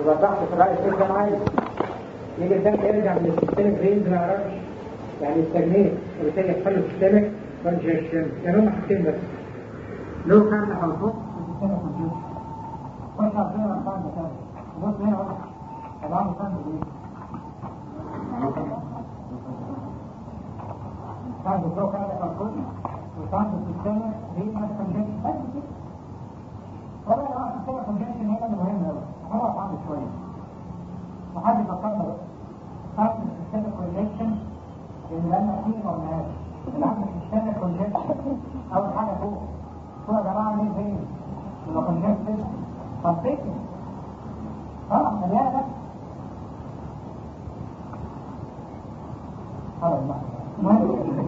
يبقى الضغط في الرايت سيستم عالي يجي الدم يرجع من السيستمك رينج ما يعرفش يعني يستجنيه وبالتالي يحصل له سيستمك كونجكشن يعني هم حاجتين بس لو كان لحظه السيستمك كونجكشن خش على الفيلم الفان بتاعه بص هنا واضح طبعا الفان بايه؟ كان بتروح على الكل وكان السيستمك رينج كونجكشن بس كده طبعا الواحد السيستمك كونجكشن هنا اللي مهم قوي هو صعب شويه وحد فكرنا بقى خاص السيستمك كونجكشن اللي لما فيه مرنات العمل السيستمك كونجكشن اول حاجه فوق فوق يا جماعه مين فين؟ يبقى كونجكشن فالفكر اه مليانه بس خلاص بقى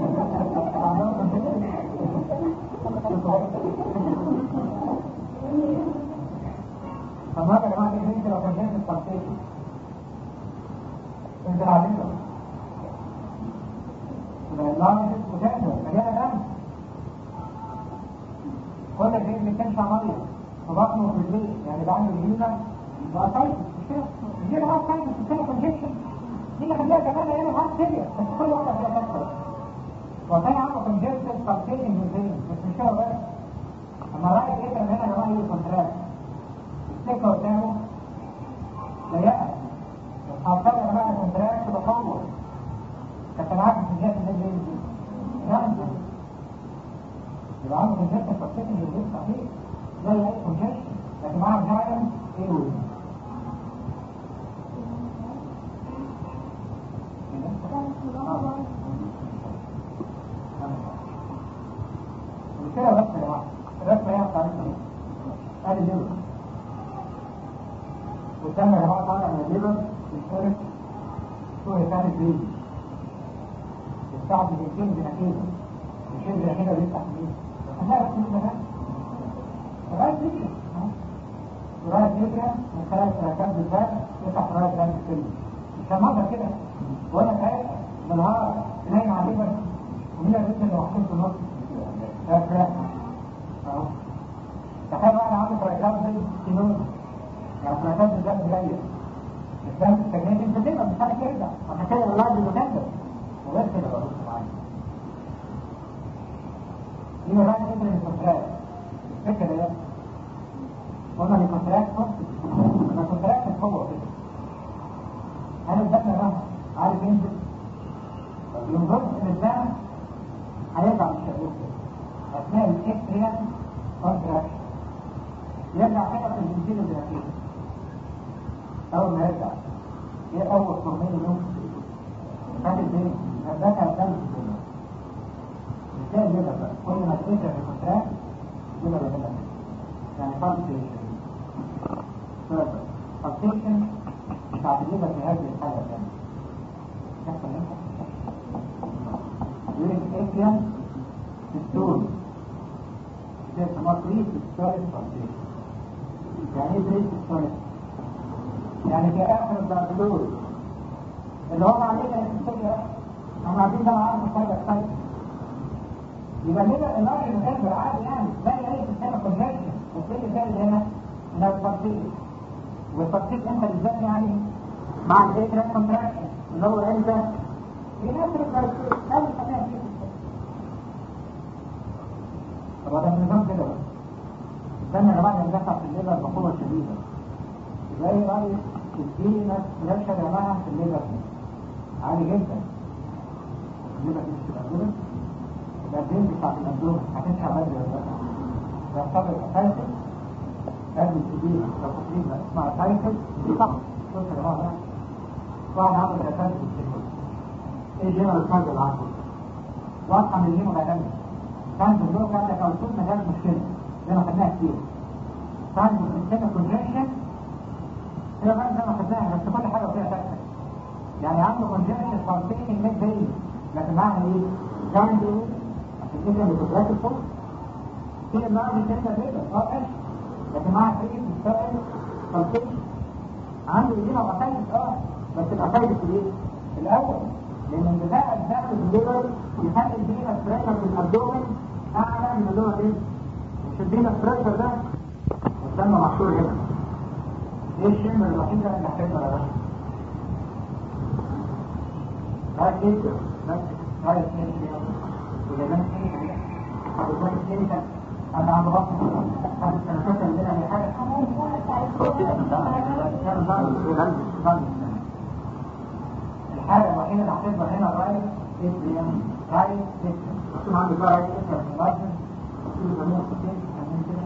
فماذا يا جماعه انت لو كونجكشن فالفكر انت عارفين اللعنة مجاهدة مليانة دم كل شيء اللي كانش عملية فبطنه في البيت يعني بعمل الهيمة بقى سايتس مش كده دي اللي هو سايتس السنة كونجكشن دي اللي خليها كمان هنا هارت سيريا بس كل واحدة فيها كسر وكان عنده كونجكشن سبتيشن من بس مش كده بس اما رأي كده ان هنا يا جماعة يجي كونتراكت السكة قدامه ضيقة حاطين يا جماعة كونتراكت بقوة كان عارف الجهاز ده ليه يعني يبقى عنده الجهاز التفكير اللي بيجي صحيح زي اي كونجكشن لكن معاه فعلا ايه هو كده بس يا جماعه الرسمه هي بتاعتنا ادي الليبر والثانيه يا جماعه طالع من الليبر الفرق هو كانت بيجي الصعب يمكن بنتيجة الشيء بنتيجة بيفتح فيه فهذا كل ده رأي فكرة رأي فكرة من خلال الثلاثات بالذات يفتح رأي كلام الكلمة مش مرة كده وانا خايف بالنهار نايم على الليبر ومين البنت اللي محطوط في النص ده فراخ اهو تخيل واحد عنده ثلاثات زي سنون يعني ثلاثات بالذات قليل الإسلام التجنيد انت تبقى مش عارف يرجع عشان كده الله المكلف وغير كده بقى دي بقى فكرة الكونتراكت الفكرة ده قلنا ان الكونتراكت نص الكونتراكت القوة كده هل الدم ده عارف ينزل ينظر ان الدم هيرجع من الشبوك كده اثناء الاكستريال كونتراكشن يرجع كده في الجنسين الدراسية اول ما يرجع ايه اول ترمين يوم خد البيت هبتها الدم في الدنيا ازاي كده بقى كل ما تقدر في الكونتراكت كل ما بقى يعني فالسيشن فالسيشن مش هتجيبها في هذه الحالة الثانية يحصل ايه؟ يوريك اكيان ستون ده اسمها بريس ستوريس فالسيشن يعني ايه بريس ستوريس؟ يعني في اخر الدردلول اللي هم علينا الفكرة احنا عارفين ده عارف الفايدة الفايدة يبقى كده الراجل المغامر عادي يعني زي اي سيستم كونجكشن والسيل زي اللي هنا من التفصيل والتفصيل امتى بالذات يعني مع الفكرة كونتراكشن اللي هو امتى في ناس الكاركتير اول خليها فيه طب ده النظام كده بقى استنى يا جماعه ندفع في الليبر بقوه شديده زي رايك تدينا بريشر يا جماعه في الليبر عالي جدا الليبر مش تبقى كده الأبدين بتاعت الأبدون هتنشع بدري ولا لا؟ يعتبر سايكل قبل الكبير لو تقريبا بقى اسمها سايكل دي صح شوف يا جماعة واحد عمل أساس في السيكل ايه جنرال كارد العقل واضحة من الهيمو غدامي كان في الدور كان لك أوصول مجال مشكلة زي ما خدناها كتير كان في السيكل كونجكشن هي بقى زي ما خدناها بس كل حاجة فيها تكتك يعني عنده كونجكشن فارتيشن ميد باي لكن معها ايه؟ كان ايه؟ الفكرة اللي بتدرس الفوق في النار دي كده كده اه ماشي لكن معاها فكرة مستقبل تنطيش عنده ايدينا وقتايد اه بس القتايد في ايه؟ الاول لان اندفاع الدم في الليبر يخلي الدينا بريشر في الابدومن اعلى من اللي هو ايه؟ مش الدينا بريشر ده والدم محشور هنا ايه الشمة الوحيدة اللي محتاجة ولا لا؟ رايت جدا رايت جدا وجبان ايه حضرتك الكلينيكال انا عند بطن انا فاكر ان انا حاجه الحاجه الوحيده اللي هتظهر هنا الرايت اتريم رايت اتريم مكتوب عندي بقى رايت اتريم في اللارجن مكتوب زمان كتير كمان كده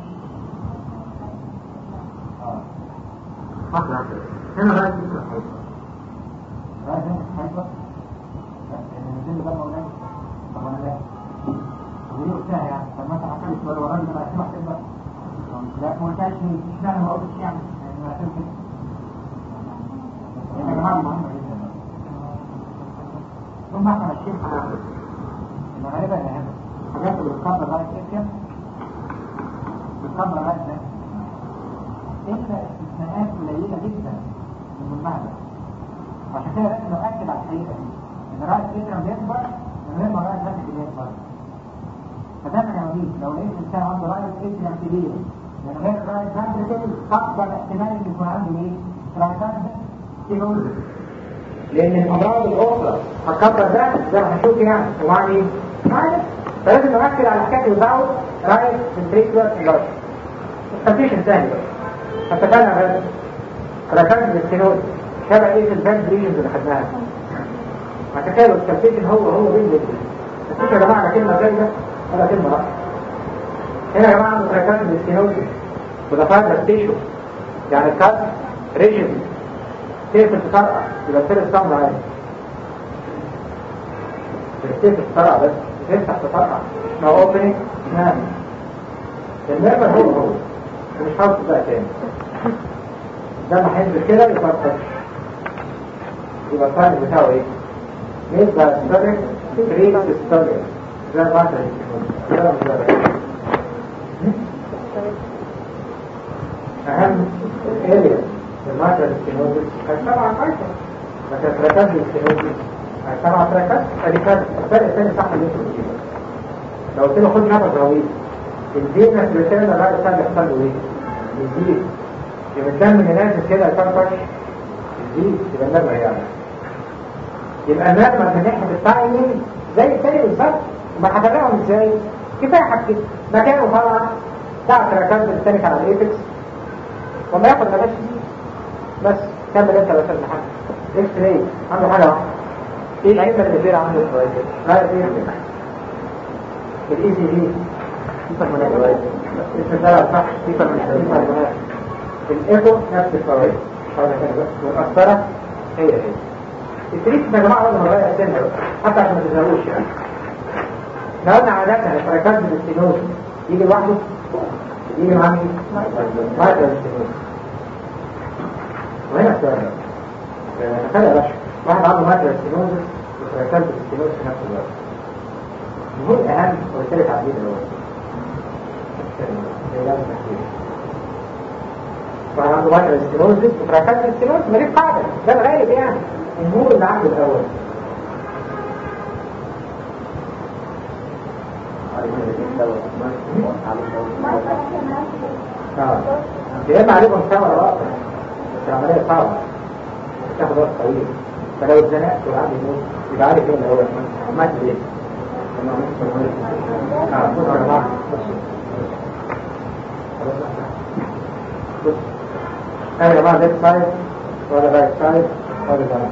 اه هنا رايت اتريم رايت اتريم هيبقى لا نزل بقى مولانا طب انا لا ودي قلتها يعني طب ما انت حكيت ولا وراجل ما اسمع كده لا ما قلتهاش ليه اشمعنى ما قلتش يعني يعني ما عشان كده يا جماعه مهمه جدا ثم احنا ماشيين على ان غالبا يا هبه الحاجات اللي بتكبر رايت اتيم بتكبر رايت ده الا استثناءات قليله جدا من المعنى عشان كده لازم نؤكد على الحقيقه دي ان رايت اتيم بيكبر من غير ما رايت ده بيكبر فدايما يا وليد لو لقيت انسان عنده رايت اتيم كبير من غير رايت فانتريكل تقبل احتمال ان يكون عنده ايه؟ رايت فانتريكل لان الامراض الاخرى هتكبر ده زي ما هنشوف يعني ومع مين؟ مع ده فلازم نركز على حكايه الباوت رايت فنتريكولار انلارج الكونفيشن سهل بقى اتفقنا بس ركزنا السينود شبه ايه في الباند ريجنز اللي خدناها ما تخيلوا الكونفيشن هو هو بين الاثنين بس يا جماعه كلمه زايده ولا كلمه رأس هنا يا جماعه عندك ركزنا السينود وده فايبر تيشو يعني الكات ريجن تقفل تطرقع يبقى تصير الصمد عادي تقفل تطرقع بس تفتح تطرقع ما هو اوبننج نعم النعمة هو هو مش حاطط بقى تاني ده ما هينزل كده يبقى الطرش يبقى الطرش بتاعه ايه؟ يبقى ستارك تريد ستارك زي ما انت اهم اريا المادة السينوزيس هيطلع فايتر لكن تركز السينوزيس هيطلع تركز ادي كده الفرق الثاني صح اللي انت بتجيبه لو قلت له خد نفس غويط الفينس ريتيرن بعد سنة يحصل له ايه؟ يزيد يبقى الدم اللي نازل كده يفرفش يزيد يبقى النرمة يعني يبقى النرمة من ناحية التايمينج زي التاني بالظبط ما هتابعهم ازاي؟ كفاية حاجة مكانه طبعا ساعة تركز الثاني كان على الايبكس وما ياخد نفس بس كمل انت بس الامتحان اكس راي عنده حاجه واحده ايه العلم اللي بيصير عنده شويه لا دي الاي سي دي صفر من الجوائز اسم ده صح صفر من الجوائز الايكو نفس الفوائد هذا كده بس والقسطره هي هي التريك يا جماعه لازم نغير السن حتى عشان ما تزهقوش يعني لو قلنا عادة الفريكات من السينوز يجي لوحده يجي مع مين؟ مايكرو السينوز وهنا السؤال تخيل يا باشا واحد عنده مايكرو ستينوزس وتركز الستينوز في نفس الوقت هو الأهم هو الثالث عديد الأول واحد عنده مايكرو ستينوزس وتركز الستينوز ما دي قاعدة ده الغالب يعني النور اللي عنده الأول اه يا اما عليكم ثمرة بقى بس العملية صعبة تاخد وقت طويل فلو اتزنقت وعندي موت يبقى عارف ايه اللي هو مات ليه؟ اه بص يا جماعة بص انا يا جماعة ليفت سايد ولا رايت سايد ولا ده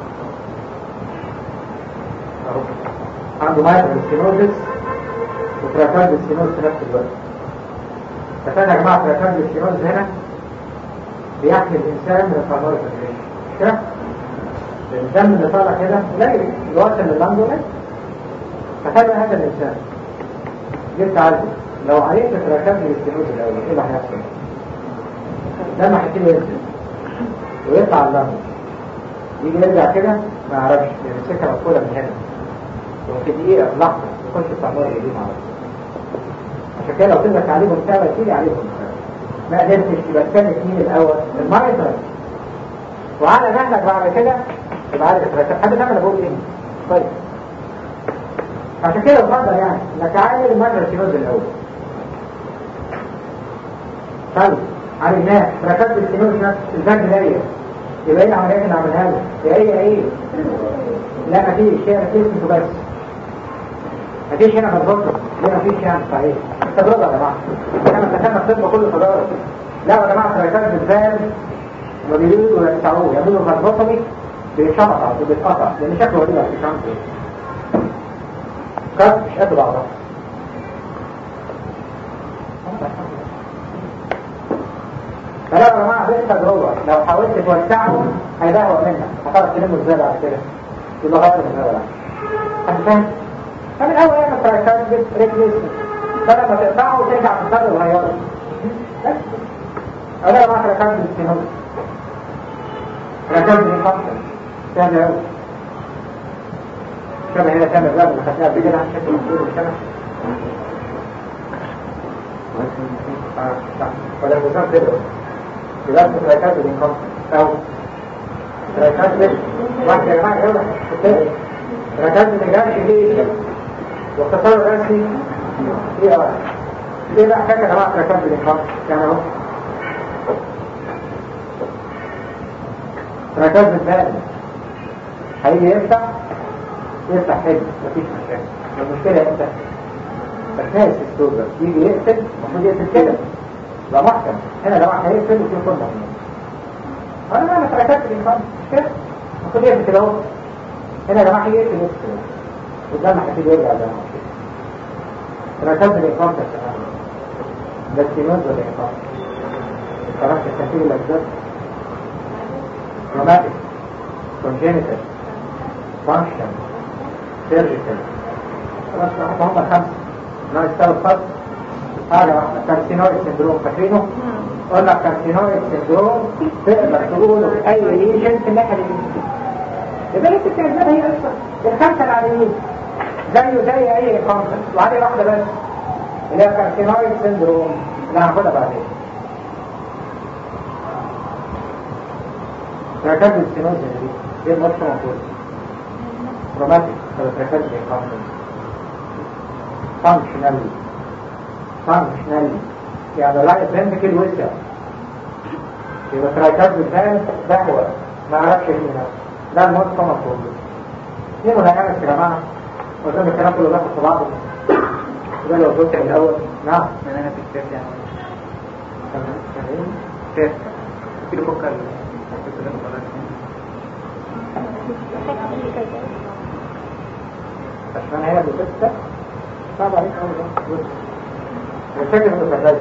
اهو عنده مايكرو ستينوزس وتراكاند ستينوز في نفس الوقت اتفقنا يا جماعة تراكاند ستينوز هنا بيحمي الإنسان من الفرمار الفكرية كده الدم اللي طالع كده قليل يوصل لللنج قليل تخيل هذا الإنسان جبت عالجه لو عليك تراكب الاستنوز الأول ايه اللي هيحصل؟ لما هيبتدي ينزل ويطلع اللنج يجي يرجع كده ما يعرفش لأن السكة مقفولة من هنا وفي دقيقة في لحظة يخش الفرمار الجديد على طول عشان كده لو تقدر تعالجهم سوا يبتدي عليهم ما قدرتش يبقى الثاني مين الاول المايتر وعلى مهلك بعد كده يبقى عارف الثلاثة حد فاهم انا بقول ايه طيب عشان كده بفضل يعني انك عامل المايتر سينوز الاول طيب عالجناه ركبت السينوس نفس البند ضيق يبقى ايه العمليات اللي عملها له؟ يا ايه ايه؟ لا مفيش هي مفيش انتوا بس مفيش هنا مضبوطه ليه مفيش يعني صحيح تجربه يا جماعه احنا اتكلمنا الطب كله تجارب لا يا جماعه ركبت البند ما بيريدوا يقطعوه يعملوا مضبوطه بيتشمط وبيتقطع لان شكله غريب في شمس كف مش قد بعضها فلا يا جماعه لسه جوه لو حاولت توسعه هيبهوأ منك هتعرف تلمه ازاي بعد كده يبقى غير من الاول انت فاهم؟ فمن الاول اعمل تراكات ريبليسمنت بدل ما تقطعه وترجع تضطر تغيره بس انا يا جماعه تراكات بالسينوس تراكات بالانفكشن سهل قوي شبه هنا تعمل بقى اللي خدناها قبل كده شكل مسؤول وشبه ولا المسام كده يبقى تراكات بالانفكشن او تراكات مش واحد يا جماعه يلا تراكات بالنجاح ليه واختصار الرسمي ايه اه ايه بقى حكايه يا جماعه تراكات بالانفكشن يعني اهو تراكات بالبال هيجي يفتح يفتح حلو مفيش مشاكل المشكلة امتى؟ الناس السوداء يجي يقفل المفروض يقفل كده لا محكم هنا لو واحد هيقفل وفي كل مهمة انا ما انا تركت الانسان مش كده المفروض يقفل كده اهو هنا لو واحد يقفل يقفل قدام هتبتدي يرجع زي ما هو كده تركت الانسان تمام ده السينوز ولا الانسان قررت التنفيذ الاجزاء روماتيك congenital function surgical خلاص هم الخمسة ناقص ثلاث خط حاجة واحدة كارسينويد سندروم فاكرينه؟ قلنا كارسينويد سندروم تقدر تقوله في أي ليجن في الناحية اليمين يبقى انت بتعملها هي أصلا الخمسة اللي على اليمين زيه زي أي كونسبت وعليه واحدة بس اللي هي كارسينويد سندروم اللي هناخدها بعدين تركز السينوز دي دي الماتش موجود روماتيك تركز الكونسبت functionally functionally يعني لا يفهمك الوسع يبقى تراكات بالفعل ده هو ما اعرفش هنا ده الموت كما تقول ايه مهمة يا جماعة وزن الكلام كله داخل في بعضه ده لو قلت من الاول نعم من انا في الكتاب يعني تمام كتاب كده فكر عشان هي بتبقى صعب عليك قوي الفكرة انه كذلك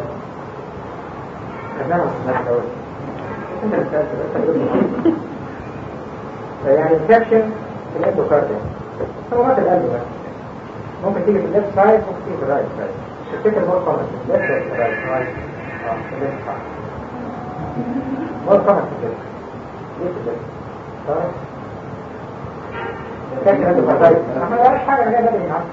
احنا مش انت اللي سألت انت اللي قلت يعني انفكشن في الاندوكارديا ثورات القلب بس ممكن تيجي في الليفت سايد ممكن تيجي في الرايت سايد تفتكر مور كومن في الليفت ولا في الرايت رايت اه في الليفت سايد مور كومن في الليفت ليه في الليفت طيب فاكر اندوكارديا احنا ما نعرفش حاجه غير بدري معاك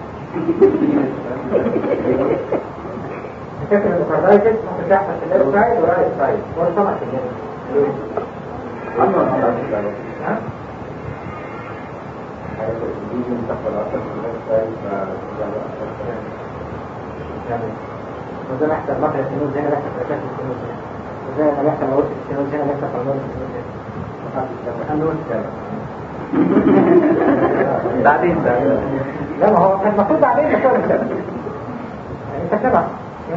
فاكر الاندوكاردايتس ممكن تحصل في الليفت سايد ورايت سايد مور كومن في الليفت ها يعني وزي ما يحصل مخرج السنوز هنا بيحصل تركات السنوز هنا وزي ما بيحصل موت السنوز هنا بيحصل قانون السنوز هنا بعدين بقى لا ما هو كان المفروض بعدين بس هو مكتبه يعني انت كتبها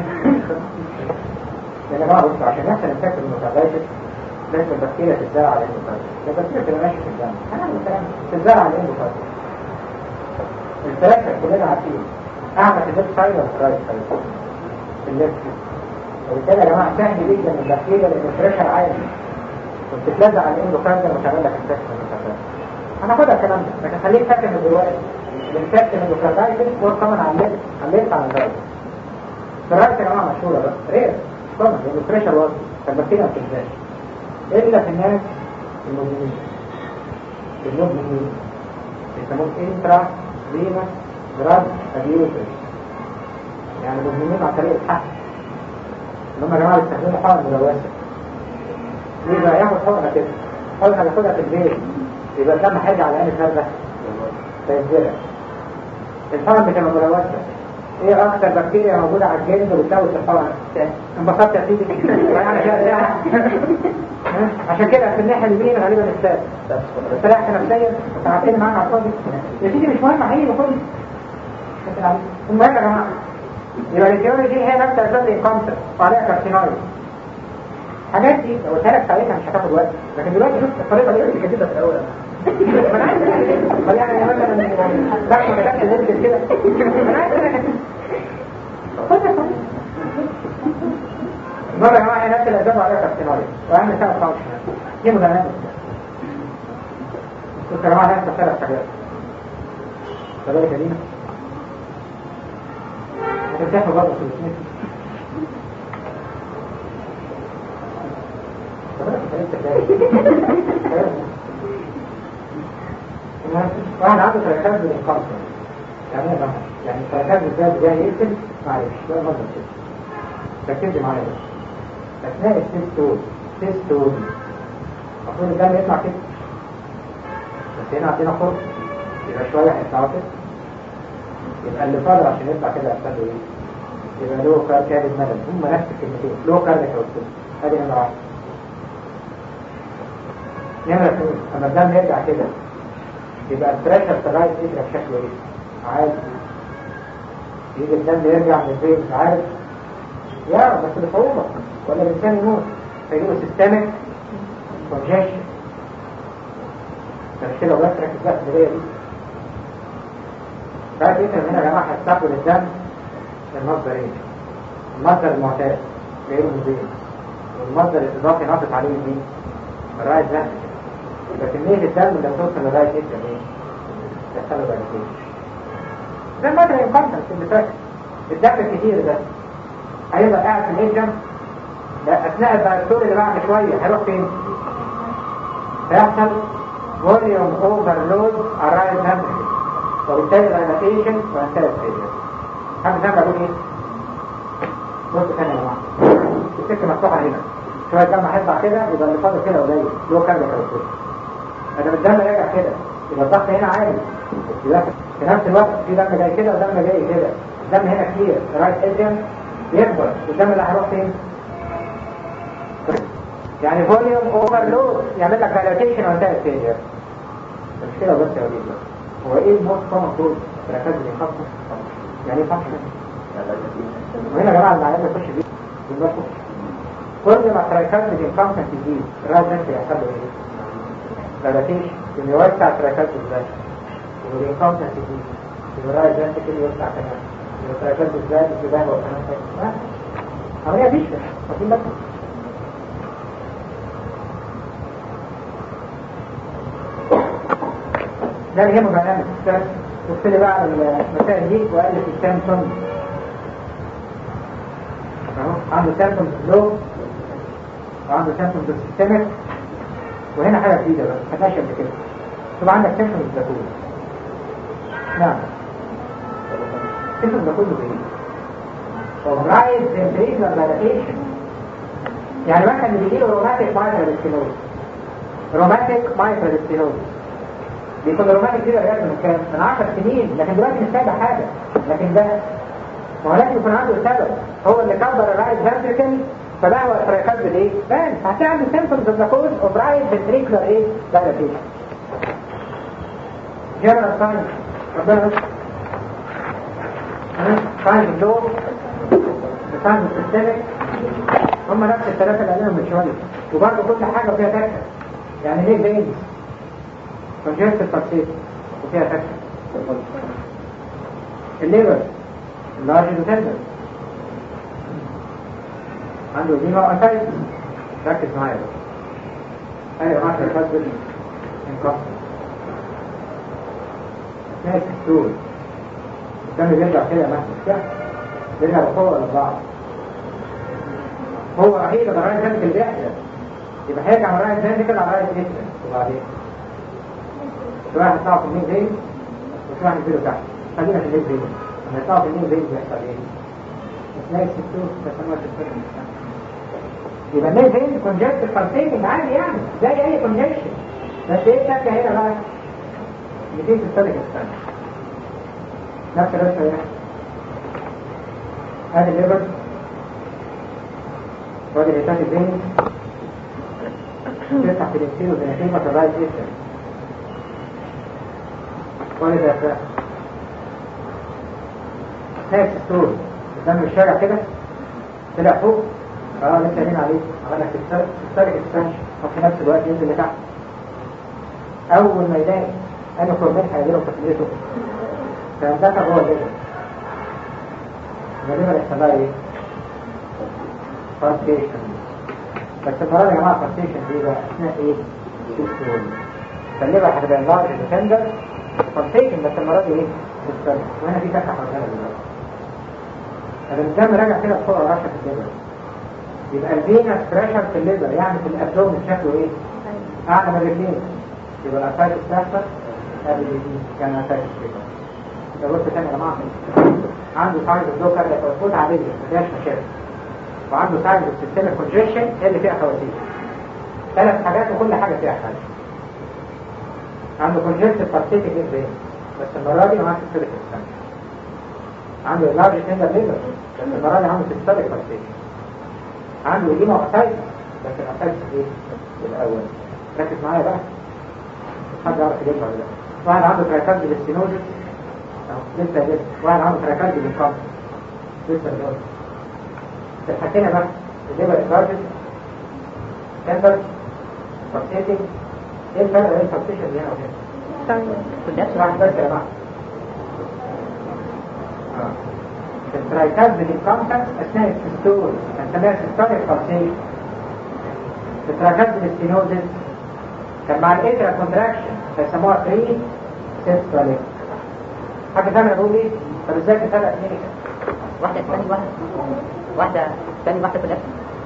يا جماعه بصوا عشان يحصل انفكت المتابعات لازم البكتيريا تتزرع على الاندوكارديوم البكتيريا تبقى ماشيه في الدم هنعمل الكلام تتزرع على الاندوكارديوم الفراكشر كلنا عارفين اعمل في الليفت سايد ولا في الرايت سايد في الليفت وبالتالي يا جماعه سهل جدا البكتيريا لان البريشر عالي وبتتلزق على الاندوكارديوم وتعمل لك انفكت المتابعات هناخدها الكلام ده لكن خليك فاكر من دلوقتي الانفكت من الاندوكاردايتس مور كمان على الليفت على الليفت على الرايت في الرايت يا جماعه مشهوره بقى رير كومن لان البريشر واطي فالبكتيريا ما بتنزلش إلا في الناس المدمنين المدمنين يسمون انترا فينوس دراج ابيوزرز يعني مدمنين عن طريق الحقن اللي هم يا جماعه بيستخدموا حقن ملوثه ليه بقى ياخد حقنه كده حقنه ياخدها في البيت يبقى الدم هيرجع على عين النار ده فيتزرع الحقن بتبقى ملوثه ايه اكتر بكتيريا موجودة على الجلد وبتساوي الحرارة انبسطت يا سيدي يعني كده ساعة. ها؟ عشان كده في الناحية اليمين غالبا الساد استريح نفسيا وتعبتني معانا على الفاضي يا سيدي مش مهم حقيقي كل المهم يا جماعة يبقى الاتيولوجي هي نفس اسباب الانكمتر وعليها كارسينويد الحاجات دي لو قلت لك ساعتها مش هتاخد وقت لكن دلوقتي شوف الطريقه دي اللي كاتبها في الاول ما انا عايز طب يعني مثلا لا ما كانش ننزل كده انا عايز انا خد يا صاحبي. المرة يا جماعة هي نفس الأسباب وعليها كارسينويد وأهم سبب فانكشنال دي مدنات كنت يا جماعة نفس ثلاث حاجات كذلك دي هتمسحوا برضه في الاثنين واحد عنده تركات بالإنقاذ يعني ايه بقى؟ يعني التركات بالذات جاي يقتل معلش ده مصدر كده ركزي معايا بس اثناء السيستول سيستول المفروض الدم يطلع كده بس هنا عندنا فرصه يبقى شويه هيطلعوا كده يبقى اللي فاضل عشان يطلع كده يحصل له ايه؟ يبقى له كار كارد مدد هم نفس الكلمتين له كارد كارد ادي نمرة واحد نمرة اثنين لما الدم يرجع كده يبقى البريشر في الرايت اترك شكله ايه؟ عادي يجي الدم يرجع من البيت مش عارف يا بس بصعوبة ولا الإنسان يموت فيجيبوا سيستمك كونجيشن مش كده وبس ركز بقى في البداية دي بعد كده هنا يا جماعة هتستقبل الدم المصدرين المصدر المعتاد غير مبين والمصدر الإضافي ناقص عليه مين؟ الرايت ده يبقى كمية الدم اللي بتوصل للرايت ايه ايه؟ تحصل له فاليديشن ده المصدر الانكمبتنس اللي فاكر الدم الكتير ده هيبقى قاعد في الهجم لا اثناء الدكتور اللي بعد شويه هيروح فين؟ هيحصل فوليوم اوفرلود ارايز هامبري وبالتالي الاناتيشن وانتهى الفيلير حد سامع بقول ايه؟ بص ثانيه يا جماعه السكه مفتوحه هنا شويه دم هيطلع كده يبقى اللي فاضل كده قليل له كام كده ادام الدم راجع كده يبقى الضغط هنا عالي يبقى في نفس الوقت في دم جاي كده ودم جاي كده الدم هنا كتير رايت اديم يكبر والدم اللي هيروح فين؟ يعني فوليوم اوفرلود يعمل لك دايلاتيشن وانتهى الفيلير مش كده بس يا وليد هو ايه الموست كومن كود ركز لي خطه يعني ايه فانكشن وهنا يا جماعه المعلومه اللي يخش بيه بالظبط كل ما ترايكات الانفانكشن تزيد الراس ده يحصل له ايه؟ دايلاتيشن اللي يوسع ترايكات ازاي والانفانكشن تزيد يبقى الراس ده كده يوسع كمان يبقى ترايكات ازاي الجبال والكلام ده عمليه فيشن واخدين بالكم ده اللي يهمه برنامج بص لي بقى على المسائل دي وقال في السامسونج اهو عنده سامسونج لو وعنده سامسونج سيستمك وهنا حاجه جديده بقى ما خدناش قبل كده طبعا عندك سامسونج ده كله نعم سامسونج ده كله بايه؟ رايز فنتريكولار دايلاتيشن يعني مثلا اللي بيجي له روماتيك مايترال ستينوز روماتيك مايترال ستينوز بيكون الروماتيك كده رياض من كام؟ من 10 سنين لكن دلوقتي مش سايبه حاجه لكن ده ما هو لازم يكون عنده سبب هو اللي كبر الرايت فنتريكل فده هو التريكات بالايه؟ بان هتلاقي عنده سيمبتومز اوف ذا كوز اوف رايت فنتريكولار ايه؟ دايلاتيشن جنرال ساين ربنا يستر ساين اللو ساين السيستمك هم نفس الثلاثه اللي قالهم من شويه وبرضه كل حاجه فيها تكه يعني ليه بينز فجرت التفصيل وفيها تكة الليبر اللارج ديتندر عنده دي نوع أسايد ركز معايا بقى أيوة عشر فضل انكسر أثناء الكسور الدم بيرجع كده مهما كده بيرجع بقوة ولا بعض هو أكيد الرايت فانتكل بيحدث يبقى هيرجع من الرايت فانتكل على الرايت جدا وبعدين شوية هيطلعوا في المين فين وشوية هينزلوا تحت خلينا في المين فين لما يطلعوا في المين فين بيحصل ايه؟ اثناء السكتور بيسموها سكتور يبقى المين فين كونجكت فالسيتنج عادي يعني زي اي كونجكشن بس ايه الشكل هنا بقى؟ يديك السلك الثاني نفس الرسمة هنا ادي الليفر وادي الهيتات البيني تفتح في الانسين وزنتين وتبعي جدا وادي الهيتات ناس السور قدام الشارع كده طلع فوق اه لسه قايلين عليه عمل لك تسترك اكسبانشن وفي نفس الوقت ينزل لتحت اول ما يلاقي انا كوربين هيجيله تقليته فاندفع جوه الليفر الليفر يحصل لها ايه؟ فاستيشن بس المرة دي يا جماعة فاستيشن دي بقى اثناء ايه؟ السهول فالليفر هتبقى لارج ديفندر فاستيشن بس المرة دي ايه؟ مستمر وهنا في فتحة حوالينا دلوقتي طب الدم راجع كده بسرعة رشة في الليفر يبقى الفينس بريشر في الليفر يعني في الابدومن شكله ايه؟ اعلى من الرجلين يبقى الاسايتس تحصل هذه الجديد كان اسايتس كده يبقى بص تاني يا جماعه عنده سايز الدوكر يتوفوت عادية ما فيهاش مشاكل وعنده سايز السيستم كونجيشن اللي فيها خواتيم ثلاث حاجات وكل حاجة فيها حاجة عنده كونجيشن بارتيتك ايه بس المرة دي معاه سيستم اكسبانشن عنده لارج تندر ليفر بس المرة دي عنده سيستم بارتيتك عنده ايديما واسايتس بس الاسايتس ايه الاول ركز معايا بقى حد يعرف يجيبها ولا لا واحد عنده تراكات بالاستينوزيس لسه لسه واحد عنده تراكات بالكام لسه لسه الحكينا بقى الليبر اكبارجز كانبر فاكسيتنج ايه الفرق بين الفاكسيشن دي هنا وهنا؟ واحد بس يا جماعه الترايكات بالكامتنس اثناء السيستول هنسميها سيستوليك فاكسيشن التراكات بالاستينوزيس كان مع الاترا كونتراكشن فيسموها بري سيستوليك حاجة ثانية بقول ايه؟ طب ازاي تفرق اثنين واحدة ثاني واحدة واحدة ثاني واحدة في الأسفل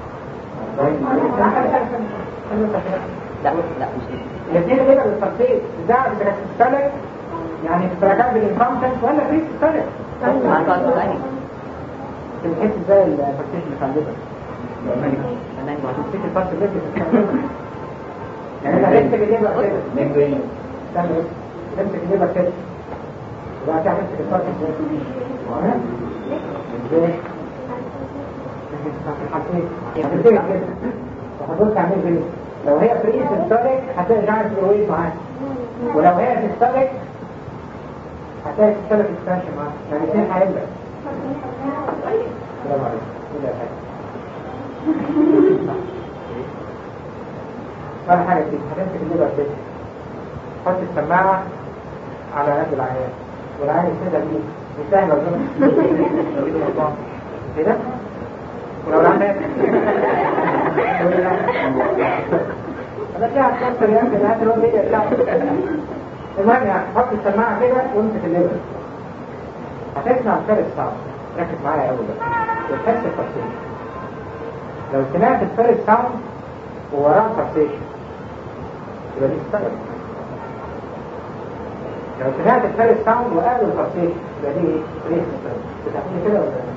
لا لا مش دي الاثنين كده بالتفصيل ده اذا كانت سيستوليك يعني اشتراكات بالانفانتنس ولا بري سيستوليك مع الفرق ثاني بنحس ازاي الفاكسيشن بتاع الليفر ثاني واحدة تفتكر الفرق الليفر يعني انا همسك الليفر كده استنى بس همسك الليفر كده وبعد كده همسك الفرق ازاي وانا ازاي في الحالتين هتبتدي كده وهتبص تعمل ايه لو هي فري سيستوليك هتلاقي جاينت فلويد معاك ولو هي سيستوليك هتلاقي سيستوليك اكسبانشن معاك يعني الاثنين هيبقى السلام عليكم كل حاجه ولا حاجه كده هتمسك الليبر كده حط السماعه على قد العيان والعيان يسندها بيه مش سهل اظن كده ولو العيان انا كده هتكسر يا اخي الهات الواد ايه بتاعته المهم يعني حط السماعه كده وامسك الليبر هتسمع الفرق صعب ركز معايا قوي بقى وتحس التفصيل لو سمعت الفرق ساوند ووراه تفصيشن يبقى دي ستايل لو سمعت الفرق ساوند وقالوا التفصيشن يبقى دي ايه؟ ريس ستايل بتعملي كده ولا لا؟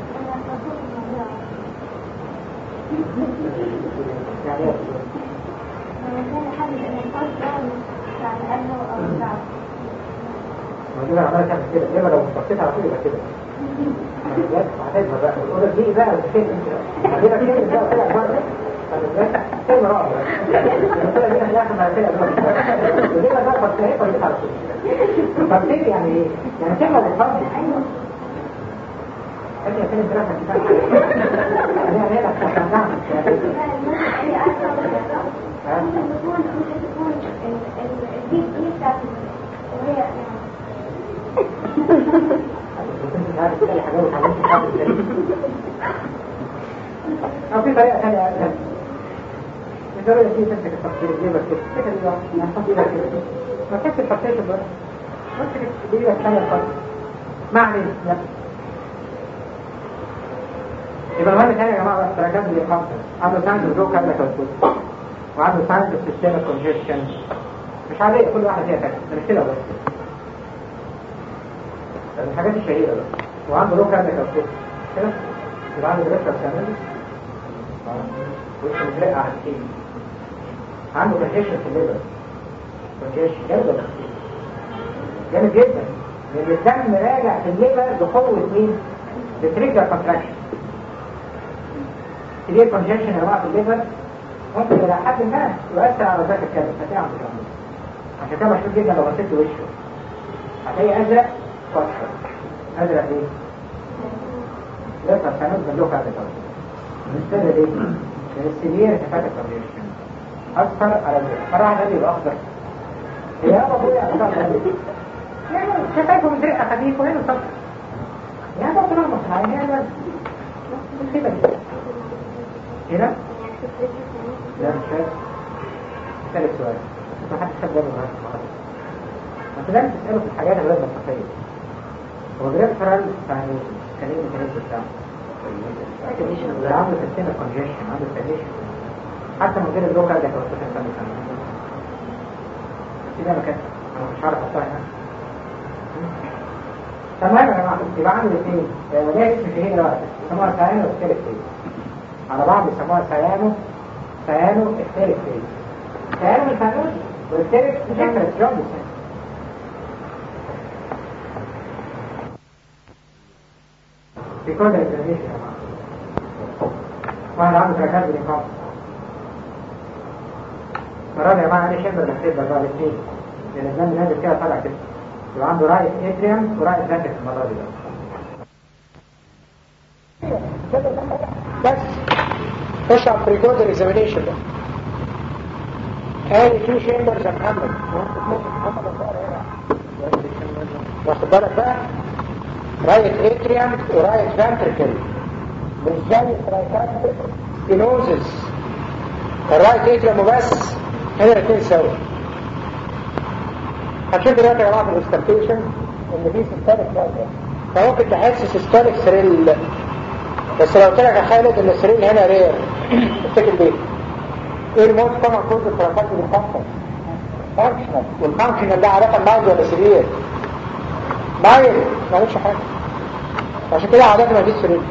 يعني ايه؟ ما دي عماله تعمل كده ليه لو بصيت على طول يبقى كده هتظهر بقى الأوضة دي بقى وتشيل هتبقى كده بقى طلع بره كلمة رابعة المسألة دي احنا احنا كده بره ودي بقى فصلية ولا على طول فصلية يعني ايه؟ يعني كلمة للفرد أنت يا كلمة دراسة كتاب أنا أنا لك تفهمها أو في طريقة ثانية أسهل الطريقة دي تمسك التفصيل دي بس كده كده دي يعني تفصيل كده ما تمسك التفصيل بس مسك دي بس ثانية خالص ما علينا لا يبقى المهم تاني يا جماعة بس تراكم لي خمسة عنده ساينس الجو كابلة كالكوت وعنده ساينس السيستم الكونجيشن مش عادية كل واحد فيها تاني ده مش كده بس الحاجات الشهيرة بس وعنده لو كابلة كالكوت كده يبقى عنده بريشر كامل وش مزرقة عن ايه عنده كونجيشن في الليبر كونجيشن جامد ولا خفيف؟ جامد جدا لان الدم راجع في الليبر بقوة مين؟ بتريجر كونتراكشن كبير كونجنشن يا جماعه في الليفر ممكن الى حد ما يؤثر على ذاك الكلب فتلاقي عنده ترامبوز عشان كده مشهور جدا لو بصيت وشه هتلاقي ازرق واصفر ازرق ايه؟ ليفر كانوز بندوق على الكلب بالنسبه ليه؟ لان السيفير هيباتيك كونجنشن اصفر على ازرق مره واحده يبقى اخضر هي يابا ابويا يعني شفايفه مزرقه خفيف وهنا صفر يعني ده ترامبوز يعني هي كده هنا لا مش فاهم ثالث سؤال ما حدش خد باله من ما انت لازم تساله في الحاجات غير منطقيه هو الريفرال يعني كان ايه الميكانيزم بتاعه؟ اللي عنده سيستم كونجيشن عنده ستاجنيشن حتى من غير اللوكال ده كان سيستم كونجيشن كده مكان انا مش عارف احطها هنا تمام يا جماعه يبقى عندي الاثنين وليه اسم شهير بقى يسموها سيانو اختلف فيه على بعض يسموها سيانو سيانو اختلف فيه سيانو مش هنقول واختلف مش هنقول جوندس في كل الاكزاميشن يا جماعه واحد عنده تراكات بالانقاذ مرات يا جماعه انا شايف الاختلاف بقى الاثنين لان الدم نازل فيها طالع كده يبقى عنده رايت اتريم ورايت فانتك المره دي بس خش على البريكوردر اكزامينيشن ده هذه تو شامبرز يا محمد واخد بالك بقى رايت اتريم ورايت فانتركل مش زي الترايكات سبينوزس الرايت اتريم وبس هنا الاثنين سوا هتشوف دلوقتي يا جماعه في الاسترتيشن ان في سيستوليك نازله فممكن تحس سيستوليك سريل بس لو قلت لك يا خالد ان السريل هنا رير افتكر بيه ايه الموت طبعا كل التراكات بالفانكشن فانكشنال والفانكشنال ده عاده مايل ولا سرير مايل ما عملش حاجه عشان كده عاده ما فيش سرير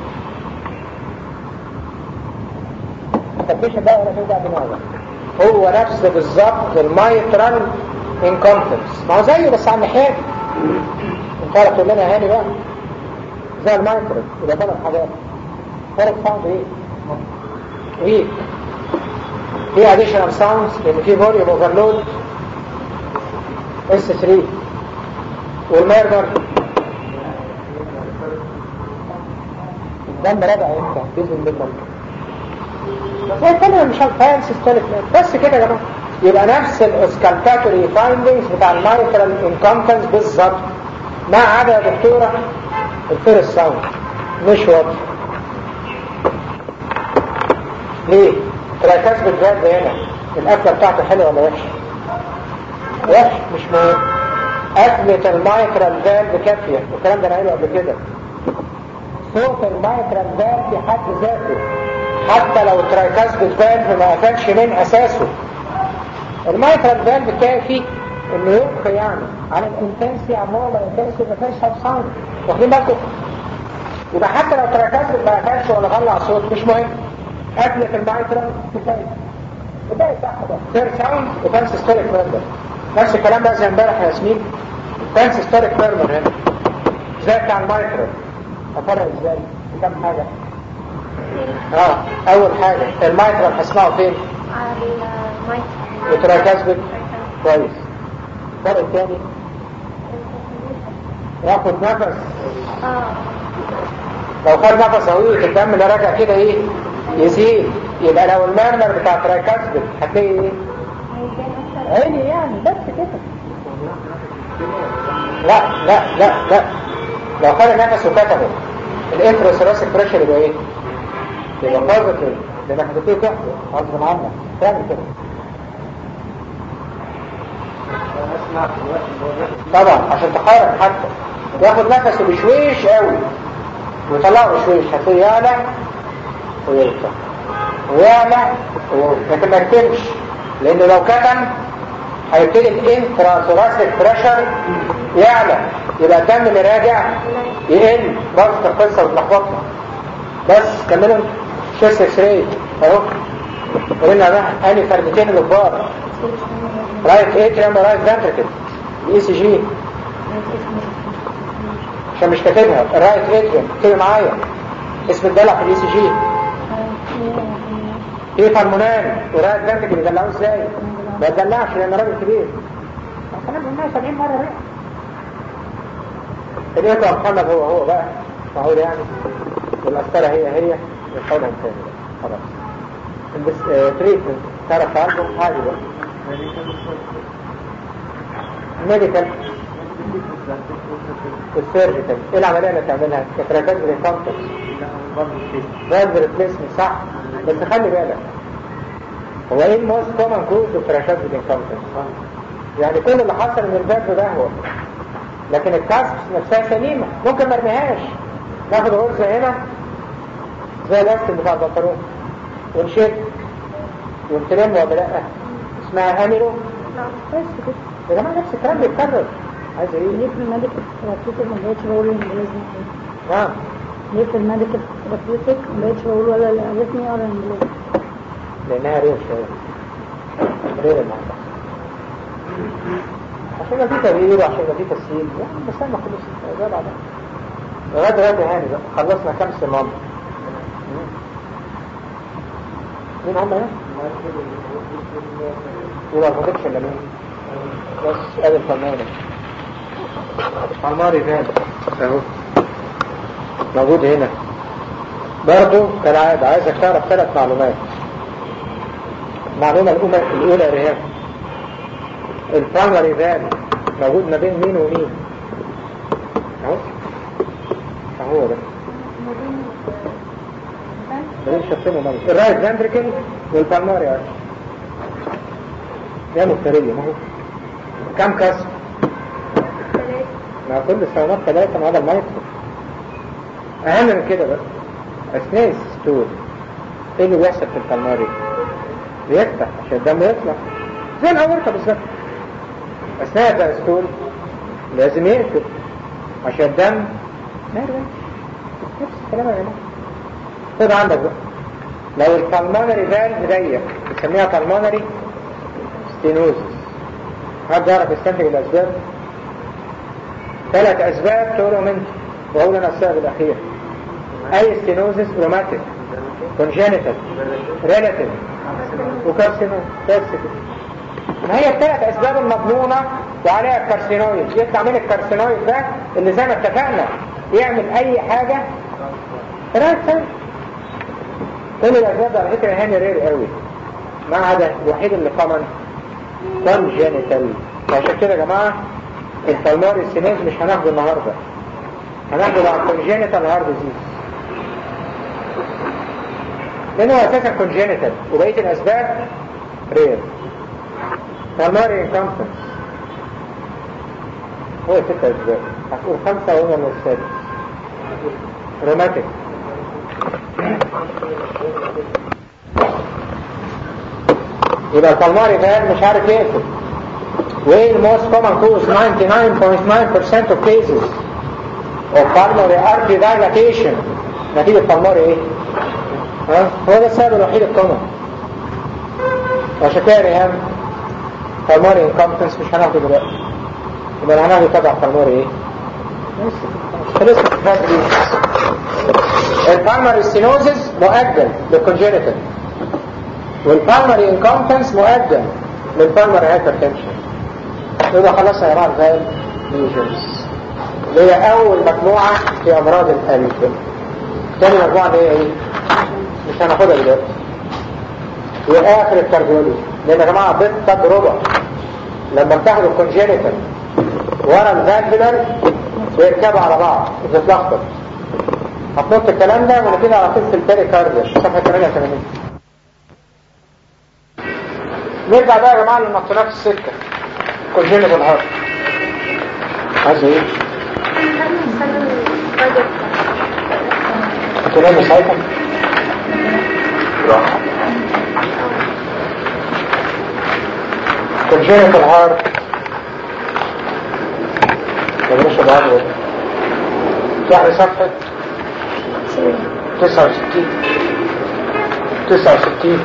التفتيشن ده ولا توجع دماغك هو نفس بالظبط المايترال انكونفرنس ما هو زيه بس على الناحيه انت عارف تقول لنا هاني بقى زي المايترال يبقى ثلاث حاجات ثلاث ساوند ايه؟ ويك في اديشنال ساوندز لان في فوليوم اوفرلود اس 3 والميرجر الدم رجع امتى باذن الله بس هي الكلمه مش هتفهم سيستوليك بس كده يا جماعه يبقى نفس الاسكالتاتوري فايندنجز بتاع المايترال انكومبتنس بالظبط ما عدا يا دكتوره الفيرست ساوند مش واضح ليه؟ تراكاس بتزاد هنا القفله بتاعته حلوه ولا وحشه؟ وحش مش مهم قفله المايترال فالف كافيه والكلام ده انا قايله قبل كده صوت المايترال فالف في حد ذاته حتى لو الترايكاس فالف ما قفلش من اساسه المايترال فالف كافي انه يبقى يعني عن الانتنسي عموما الانتنسي ما فيهاش سب ساوند واخدين بالكم يبقى حتى لو تراكاس ما قفلش ولا طلع صوت مش مهم قفله المايترال كفايه وده صح ده سير ساوند وكان سيستوليك ميرمر نفس الكلام بقى زي امبارح يا ياسمين كان سيستوليك ميرمر هنا زي بتاع المايترال افرق ازاي كم حاجه اه اول حاجه المايترال هسمعه فين على المايك وتراكاسبك كويس الفرق الثاني ياخد نفس اه لو خد نفس طويل الدم اللي راجع كده ايه يزيد يبقى لو المرمر بتاع تراكاسبك هتلاقي ايه عيني يعني بس كده لا لا لا لا لو خد نفس وكتبه الانتروسيراسيك بريشر يبقى ايه يبقى بوزيتيف لانك هتبتدي تحضر غصب عنك تعمل كده طبعا عشان تحرك حتى ياخد نفسه بشويش قوي ويطلعه بشويش هتلاقيه يعلى ويرجع ويعلى ويرجع لكن ما يكتمش لانه لو كتم هيبتدي الانترا ثوراسيك بريشر يعلى يبقى الدم اللي راجع يقل برضه القصه وتلخبطنا بس كملوا شيست اكس راي اهو قلنا بقى انهي فردتين الكبار رايت اتريم ورايت فانتركل الاي سي جي عشان مش كاتبها الرايت اتريم اكتبي معايا اسم الدلع في الاي سي جي في فرمونان وراء الدم اللي بيدلعوه ازاي ما يدلعش لان راجل كبير الكلام قلناه 70 مره بقى الإخوة محمد هو هو بقى معقول يعني والأسطرة هي هي يحاولها تاني بقى خلاص بس تريتمنت تعرف عنده عادي بقى ميديكال والسيرجيكال ايه العملية اللي تعملها؟ كتراكات بالكونتكس فالف ريبليسمنت صح بس خلي بالك هو ايه الموست كومن كوز كتراكات بالكونتكس يعني كل اللي حصل ان الفالف ده هو لكن الكاسكس نفسها سليمة ممكن ما ارميهاش ناخد غرزة هنا زي الاستك بتاع البنطلون ونشد ونتلم ولا لا اسمها اميرو بس كده يا جماعة نفس الكلام بيتكرر عايز ايه؟ ليه في الميديكال ثيرابيوتيك ما بقتش بقول انجليزي نعم ليه في الميديكال ثيرابيوتيك ما بقتش بقول ولا الاريثمي ولا انجليزي لانها رير شوية رير الموضوع عشان يبقى في تغيير وعشان يبقى في تسهيل يعني بس انا خلص ده بعدها لغايه دلوقتي هاني بقى خلصنا كام صمام مين هم هنا؟ يبقى ما فضلش الا مين؟ بس ادي الفنانة عماري فين؟ اهو موجود هنا برضو كالعادة عايزك تعرف ثلاث معلومات المعلومة الأولى الأولى رهاب البرايمري فالف موجود ما بين مين ومين اهو اهو ده ما بين شخصين ومين الرايت فانتريكل والبالماري ارش يا مفترية ما هو كم كسر مع كل الصيانات ثلاثة ما عدا المايكرو أهم من كده بقى أثناء الستول إيه اللي بيحصل في البالماري؟ بيفتح عشان الدم يطلع زي الأورطة بالظبط أثناء الدستور لازم يقفل عشان الدم ما يرجعش نفس الكلام يا جماعة خد عندك بقى لو البلمونري فالف ضيق بنسميها بلمونري ستينوزس حد يعرف يستنتج الأسباب؟ ثلاث أسباب تقولهم أنت وأقول أنا السبب الأخير أي ستينوزس روماتيك كونجينيتال ريلاتيف وكارسينوم بس كده ما هي الثلاث اسباب المضمونة وعليها الكارسينويد يطلع من الكارسينويد ده اللي زي ما اتفقنا يعمل اي حاجة ثلاثة كل الاسباب ده على فكرة هاني رير قوي ما عدا الوحيد اللي كومن كونجينيتال عشان كده يا جماعة البلماري السينيز مش هناخده النهاردة هناخده على كونجينيتال هارد ديزيز لانه اساسا كونجينيتال وبقية الاسباب رير primary incompetence هو ستة أجزاء هتقول خمسة وهو من السادس روماتيك يبقى البلماري فان مش عارف يقفل وايه الموست كومن كوز 99.9% of cases of pulmonary artery dilatation نتيجة البلماري ايه؟ ها؟ هو ده السبب الوحيد الكومن عشان كده يا ريهام بالماري انكمبتنس مش هناخده دلوقتي يبقى هناخده تبع بالماري ايه خلصنا الكتاب دي البالماري ستينوزز مؤجل للكونجينيتال والبالماري انكمبتنس مؤجل للبالماري هايبرتنشن يبقى خلصنا يا جماعه الفال ليجنز اللي هي اول مجموعه في امراض القلب تاني مجموعه اللي هي ايه مش هناخدها دلوقتي واخر الكارديولوجي لان يا جماعه بالتجربه لما بتاخدوا الكونجينيتال ورا الفالفولار بيركبوا على بعض بتتلخبط هتنط الكلام ده ونبتدي على طول في البيريكارديا صفحه 88 نرجع بقى يا جماعه للنطينات السته كونجينيتال هارت عايز ايه؟ تنام ساعتها راحه congenital heart مدرسة بعض تحري صفحة 69 69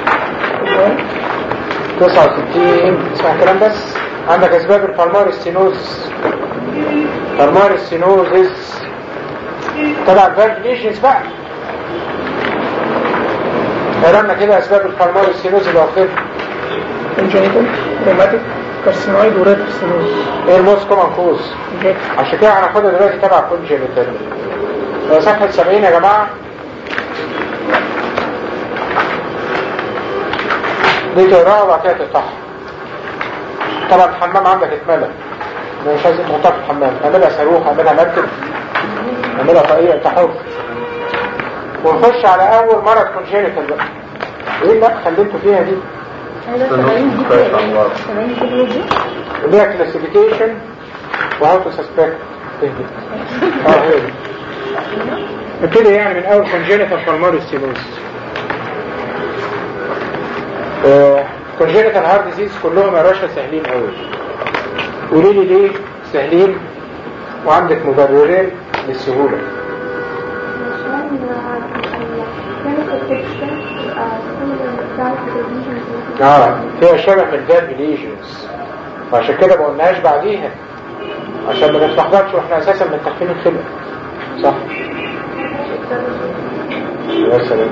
69 اسمع كلام بس عندك اسباب البلماري ستينوزس بالماري ستينوزس طبعا الفالف ليشنز بقى قرانا كده اسباب الفالمار السينوز اللي واخدها congenital rheumatic carcinoid وريتر سينوز ايه الموست كومن كوز عشان كده هناخدها دلوقتي تبع كونجينيتال صفحة 70 يا جماعة دي تقراها وبعد كده تقطعها طبعا الحمام عندك اتملى انا مش عايز تحطها في الحمام اعملها صاروخ اعملها مركب اعملها طاقية انت حر ونخش على اول مرض كونجينيتال بقى ايه اللي خليتوا فيها دي اللي هي كلاسيفيكيشن وهاو تو سسبكت اه هي دي نبتدي يعني من اول كونجينيتال بالماري ستينوز كونجينيتال هارت ديزيز كلهم يا باشا سهلين قوي قولي لي ليه سهلين وعندك مبررين للسهولة اه فيها شبه من الفيرب ليجنز وعشان كده ما قلناهاش بعديها عشان ما نتلخبطش واحنا اساسا من تخفين الخلق صح يا سلام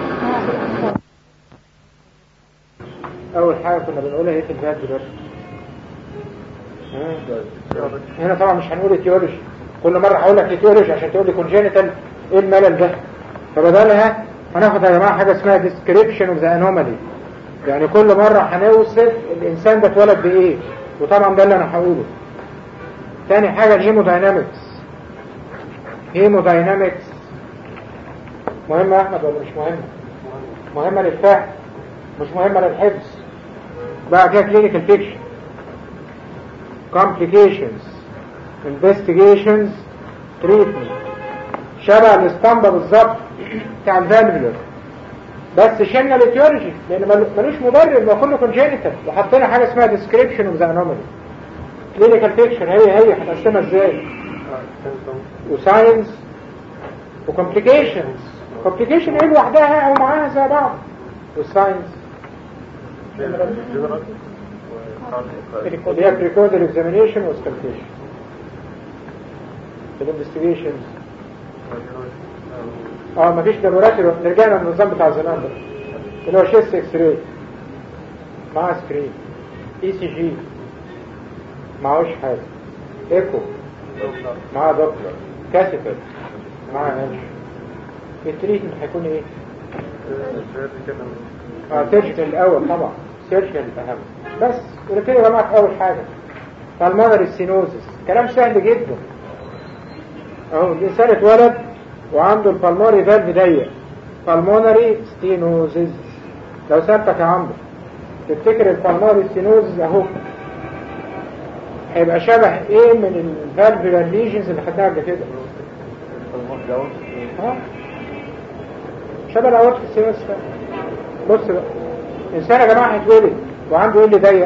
اول حاجه كنا بنقولها ايه في الفيرب دلوقتي هنا طبعا مش هنقول اتيولوجي كل مرة هقول لك اتيولوجي عشان تقول لي كونجينيتال ايه الملل ده فبدلها هناخد يا جماعة حاجة اسمها description of the anomaly يعني كل مرة هنوصف الانسان ده اتولد بايه وطبعا ده اللي انا هقوله تاني حاجة الهيموداينامكس هيموداينامكس مهمة يا احمد ولا مش مهمة مهمة للفهم مش مهمة للحفظ بقى كده كلينيكال بيكشن complications investigations treatment شبه الاسطمبة بالظبط بتاع الفالفولر بس شلنا الاتيولوجي لان مل- ملوش مبرر ما كله كونجينيتال وحطينا حاجه اسمها description of the anomaly clinical picture هي هي هنقسمها ازاي وساينس وكومبليكيشنز كومبليكيشن ايه لوحدها او معاها زي بعض والساينس اللي هي بريكودال اكزامينيشن وسكالكيشن الانفستيجيشنز اه مفيش ضرورات رجعنا للنظام بتاع زمان ده اللي هو شيست اكس راي مع سكرين اي سي جي معهوش حاجه ايكو مع دوبلر كاسيتر مع انش التريتمنت هيكون ايه؟ اه سيرجيكال الاول طبعا سيرجيكال الاهم بس ونبتدي يا جماعه في اول حاجه بالمونري سينوزس كلام سهل جدا اهو الانسان اتولد وعنده البلمونري فالف ضيق بالمونري ستينوزز لو سالتك يا عمرو تفتكر البلمونري ستينوزز اهو هيبقى شبه ايه من الفالفولار ليجنز اللي خدناها قبل كده ها شبه الاورت في السينوس بص بقى انسان يا جماعه هيتولد وعنده ايه اللي ضيق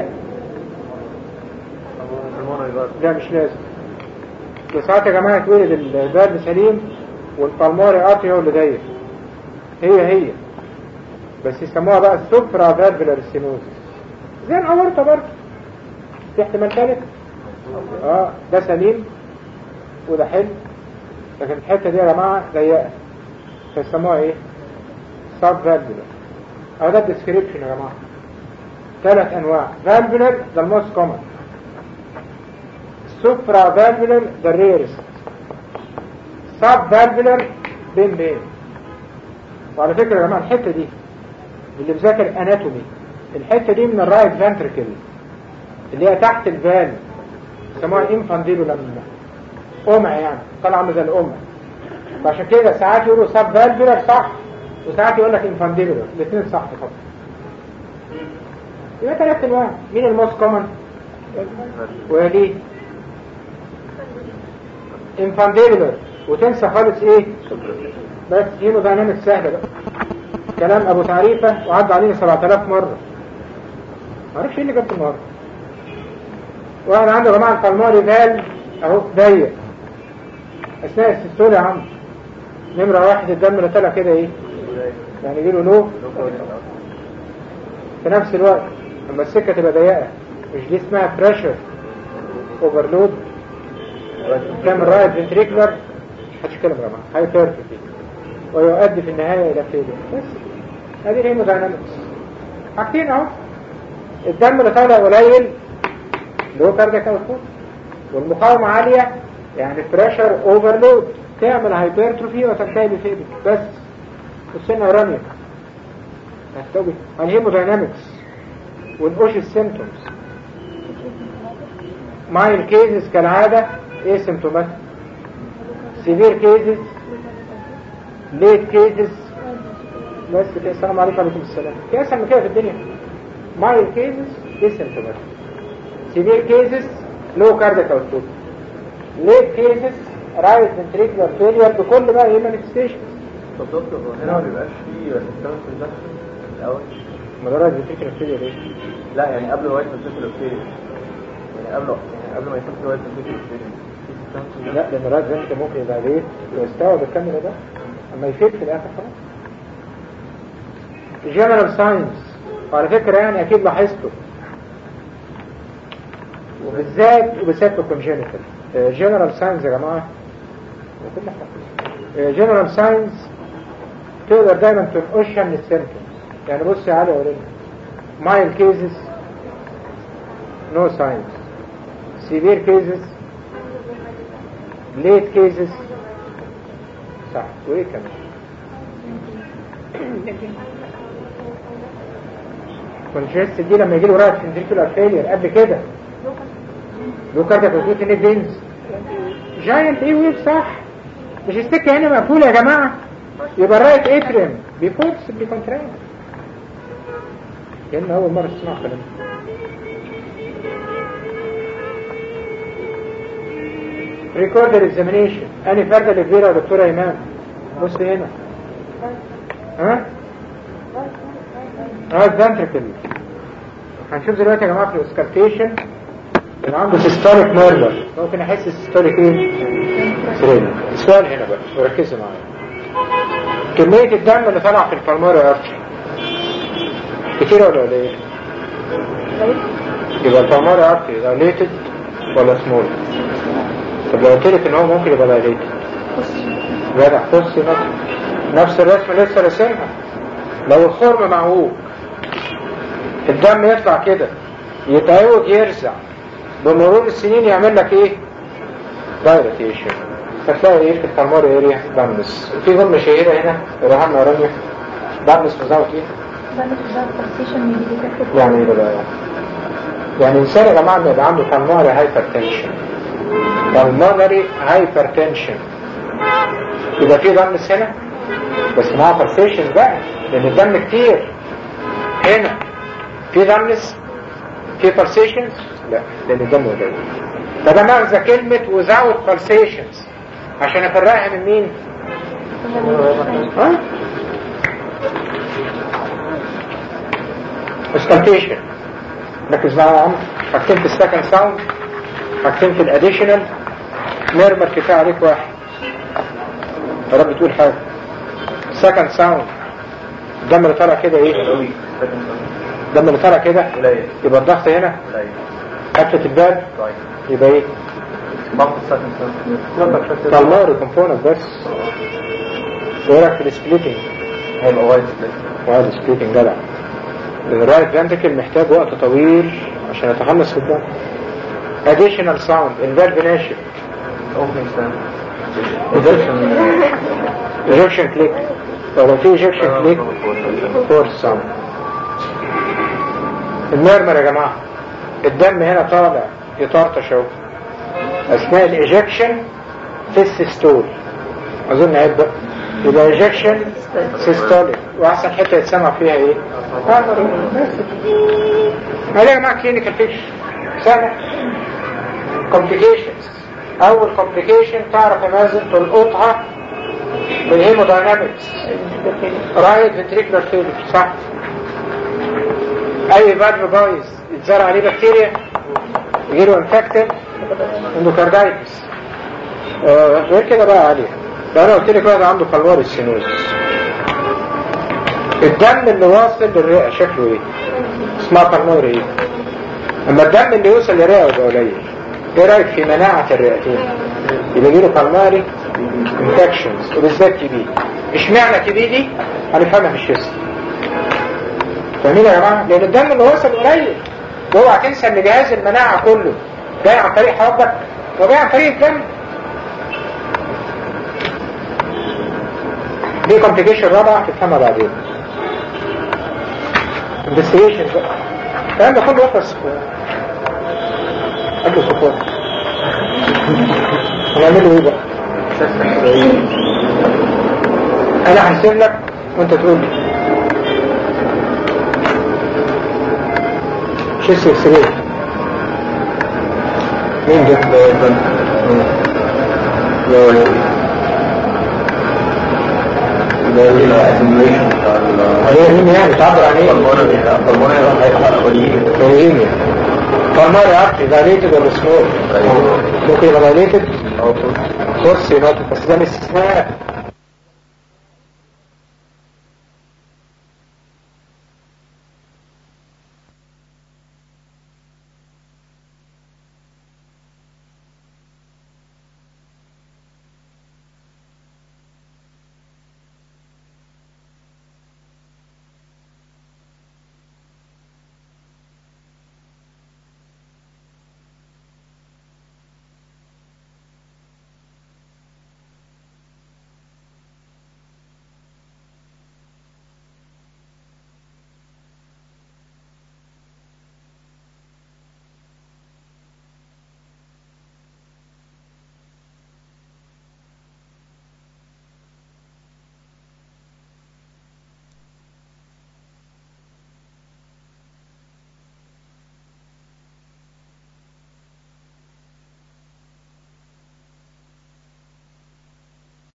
لا مش لازم ده ساعات يا جماعه يتولد الفالف سليم والبلماري ارتي هو اللي ضيق هي هي بس يسموها بقى السوبرا فالفولار ستينوز زي الاورطه برضه في احتمال ثالث اه ده سليم وده حلو لكن الحته دي يا جماعه ضيقه فيسموها ايه سب فالفولار اه ده الديسكريبشن يا جماعه ثلاث انواع فالفولار ده الموست كومن سوبرا فالفولار ده الريرست سب فالفولار بين بين وعلى فكره يا جماعه الحته دي اللي مذاكر اناتومي الحته دي من الرايت فانتركل اللي هي تحت الفال يسموها انفانديبولم قمع يعني طالعه عامله زي القمع فعشان كده ساعات يقولوا سب فالفولار صح وساعات يقول لك انفانديبولر الاثنين صح طبعا يبقى ثلاث انواع مين الموست كومن وليه انفانديبولر وتنسى خالص ايه بس هيموداينامكس سهله بقى كلام ابو تعريفه وعدى علينا 7000 مره ما اعرفش ايه اللي جبت النهارده واحد عنده يا جماعه البلماري فال اهو ضيق اثناء السيستول يا عم نمره واحد الدم اللي طلع كده ايه يعني يجيله لو في نفس الوقت لما السكه تبقى ضيقه مش دي اسمها بريشر اوفرلود تعمل رايت فنتريكولار محدش يتكلم يا جماعه هايبرتروفي ويؤدي في النهايه الى فيلير بس ادي الهيموداينامكس حاجتين اهو الدم اللي طالع قليل لو كاردياك اوتبوت والمقاومة عالية يعني بريشر اوفرلود تعمل هايبرتروفي وتنتهي بفيبك بس والسنة رانية هتوي الهيموداينامكس ونقوش السيمتومز مايل كيزز كالعادة ايه سيمتومات سيفير كيزز ليت كيزز بس كده السلام عليكم وعليكم السلام في اسهل من كده في الدنيا مايل كيزز ايه سيمتومات سيفير كيزز لو كاردياك اوتبوت ليت كيزز رايت فنتريكولار فيلير بكل بقى ايه مانيفستيشن طب دكتور هو هنا ما بيبقاش فيه ريسبتانس اندكشن الاول ما ده رايت فنتريكولار فيلير ايه لا يعني قبل وايت فنتريكولار فيلير يعني قبل يعني قبل ما يكون في وايت فنتريكولار فيلير في resistance لا لان الرايت فنتريكولار ممكن يبقى ليه ويستوعب الكاميرا ده اما يفيد في الاخر خلاص جنرال ساينس وعلى فكرة يعني اكيد لاحظته وبالذات وبالذات في الكونجينيتال جنرال ساينس يا جماعة وكل حاجة جنرال ساينس تقدر دايما تنقشها من السيمتومز يعني بص يا علي وريني مايل كيزز نو ساينس سيفير كيزز ليت كيزز صح وايه كمان كونجست دي لما يجي له رايت فنتريكولار فيلير قبل كده لو كارتا بروتوت ان فينز جاينت ايه ويف صح مش السكه هنا مقفوله يا جماعه يبقى الرايت اتريم بيفورس بيكونتراكت كأن اول مره تسمع كلام ريكوردر اكزامينيشن اني فرده لكبيره يا دكتوره ايمان بص هنا ها اه الفنتركل هنشوف دلوقتي يا جماعه في الاسكارتيشن اللي عنده سيستوليك ميرلر ممكن احس سيستوليك ايه سرينا السؤال هنا بقى وركزوا معايا كمية الدم اللي طلع في الفالماري ارتري كتير ولا قليل يبقى الفالماري ارتري دايليتد ولا سمول طب لو قلت لك ان هو ممكن يبقى دايليتد جدع بص نفس نفس الرسمه لسه راسمها لو الخرم معوج الدم يطلع كده يتعوج يرزع بمرور السنين يعمل لك ايه دايلاتيشن فتلاقي ايه في الفالماري اريا دمس وفي ضمن شهيرة هنا رهان ورانيا دمس مزاوت ايه يعني ايه بقى يعني انسان يا جماعه بيبقى عنده فالماري هايبرتنشن فالماري هايبرتنشن يبقى في دمس هنا بس معاه فرسيشن بقى لان الدم كتير هنا في دمس في فرسيشنز لا لان الدم قليل فده مغزى كلمة without pulsations عشان افرقها من مين ها اسكالتيشن ركز بقى يا عم حاجتين في السكند ساوند حاجتين في الاديشنال ميرمر كفايه عليك واحد يا رب تقول حاجه سكند ساوند الدم اللي طالع كده ايه قوي الدم اللي طالع كده قليل يبقى الضغط هنا قليل قفله الباب طيب يبقى ايه ضغط السكن طلعوا كومبوننت بس ايه رايك في السبليتنج هيبقى وايد سبليت وهذا سبليتنج جدع لان الرايت فانتكل محتاج وقت طويل عشان يتخلص في الدم additional sound الفالف ناشف اوبننج ساوند ejection click لو في ejection click force sound المرمر يا جماعة الدم هنا طالع يطرطش اهو اثناء الايجكشن في السيستول اظن عيب بقى يبقى ايجكشن سيستوليك واحسن حته يتسمع فيها ايه؟ ما يا جماعه كلينيكال فيكشن سهله كومبليكيشنز اول كومبليكيشن تعرف يا مازن تلقطها بالهيموداينامكس رايت فنتريكولار فيلر صح اي فالف بايظ يتزرع عليه بكتيريا يجيله انفكتد اندوكاردايتس آه غير كده بقى عليه لو انا قلت لك بقى ده عنده فالوار السينوز الدم اللي واصل للرئه شكله ايه اسمها فالوار ايه اما الدم اللي يوصل للرئه يبقى قليل ايه رايك في مناعه الرئتين يبقى يجيله فالماري انفكشنز وبالذات تي بي اشمعنى تي بي دي هنفهمها في الشيست فاهمين يا جماعه لان الدم اللي وصل قليل واوعى تنسى ان جهاز المناعه كله جاي عن طريق حبك وجاي عن طريق الدم دي كومبليكيشن رابعه هتفهمها بعدين انفستيجيشن بقى الكلام ده كله يخلص قبل السكوت هنعمله ايه بقى؟ انا هحسب لك وانت تقول لي شيس اكس راي مين ده؟ هي مين يعني تعبر عن ايه؟ هيروينيا فالماري ارتي دايليتد ولا سمول؟ ممكن يبقى دايليتد كورس يبقى بس ده الاستثناء